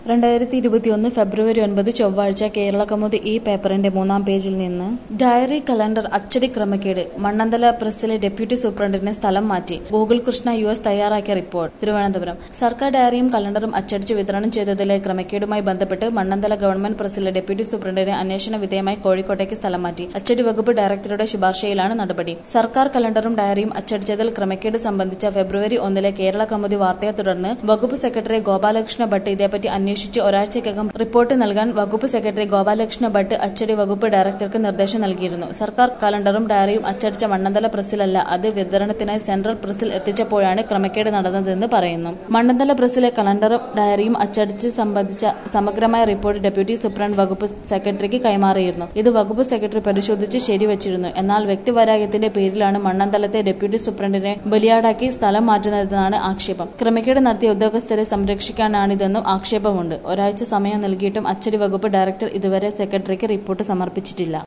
രണ്ടായിരത്തി ഇരുപത്തിയൊന്ന് ഫെബ്രുവരി ഒൻപത് ചൊവ്വാഴ്ച കേരള കൗമുദി ഈ പേപ്പറിന്റെ മൂന്നാം പേജിൽ നിന്ന് ഡയറി കലണ്ടർ അച്ചടി ക്രമക്കേട് മണ്ണന്തല പ്രസിലെ ഡെപ്യൂട്ടി സൂപ്രണ്ടിനെ സ്ഥലം മാറ്റി ഗൂഗിൾ കൃഷ്ണ യു എസ് തയ്യാറാക്കിയ റിപ്പോർട്ട് തിരുവനന്തപുരം സർക്കാർ ഡയറിയും കലണ്ടറും അച്ചടിച്ച് വിതരണം ചെയ്തതിലെ ക്രമക്കേടുമായി ബന്ധപ്പെട്ട് മണ്ണന്തല ഗവൺമെന്റ് പ്രസിലെ ഡെപ്യൂട്ടി സൂപ്രണ്ടിനെ അന്വേഷണ വിധേയമായി കോഴിക്കോട്ടേക്ക് സ്ഥലം മാറ്റി അച്ചടി വകുപ്പ് ഡയറക്ടറുടെ ശുപാർശയിലാണ് നടപടി സർക്കാർ കലണ്ടറും ഡയറിയും അച്ചടിച്ചതിൽ ക്രമക്കേട് സംബന്ധിച്ച ഫെബ്രുവരി ഒന്നിലെ കേരള കൗമുദി വാർത്തയെ തുടർന്ന് വകുപ്പ് സെക്രട്ടറി ഗോപാലകൃഷ്ണ ഭട്ട് ഇതേപ്പറ്റി അന്വേഷിച്ച് ഒരാഴ്ചയ്ക്കകം റിപ്പോർട്ട് നൽകാൻ വകുപ്പ് സെക്രട്ടറി ഗോപാലകൃഷ്ണ ഭട്ട് അച്ചടി വകുപ്പ് ഡയറക്ടർക്ക് നിർദ്ദേശം നൽകിയിരുന്നു സർക്കാർ കലണ്ടറും ഡയറിയും അച്ചടിച്ച മണ്ണന്തല പ്രസിലല്ല അത് വിതരണത്തിനായി സെൻട്രൽ പ്രസിൽ എത്തിച്ചപ്പോഴാണ് ക്രമക്കേട് നടന്നതെന്ന് പറയുന്നു മണ്ണന്തല പ്രസിലെ കലണ്ടറും ഡയറിയും അച്ചടിച്ച് സംബന്ധിച്ച സമഗ്രമായ റിപ്പോർട്ട് ഡെപ്യൂട്ടി സൂപ്രണ്ട് വകുപ്പ് സെക്രട്ടറിക്ക് കൈമാറിയിരുന്നു ഇത് വകുപ്പ് സെക്രട്ടറി പരിശോധിച്ച് ശരിവച്ചിരുന്നു എന്നാൽ വ്യക്തിവൈരാഗ്യത്തിന്റെ പേരിലാണ് മണ്ണന്തലത്തെ ഡെപ്യൂട്ടി സൂപ്രണ്ടിനെ ബലിയാടാക്കി സ്ഥലം മാറ്റുന്നതെന്നാണ് ആക്ഷേപം ക്രമക്കേട് നടത്തിയ ഉദ്യോഗസ്ഥരെ സംരക്ഷിക്കാനാണിതെന്നും ആക്ഷേപമുണ്ട് ഒരാഴ്ച സമയം നൽകിയിട്ടും അച്ചടി വകുപ്പ് ഡയറക്ടർ ഇതുവരെ സെക്രട്ടറിക്ക് റിപ്പോർട്ട് സമർപ്പിച്ചിട്ടില്ല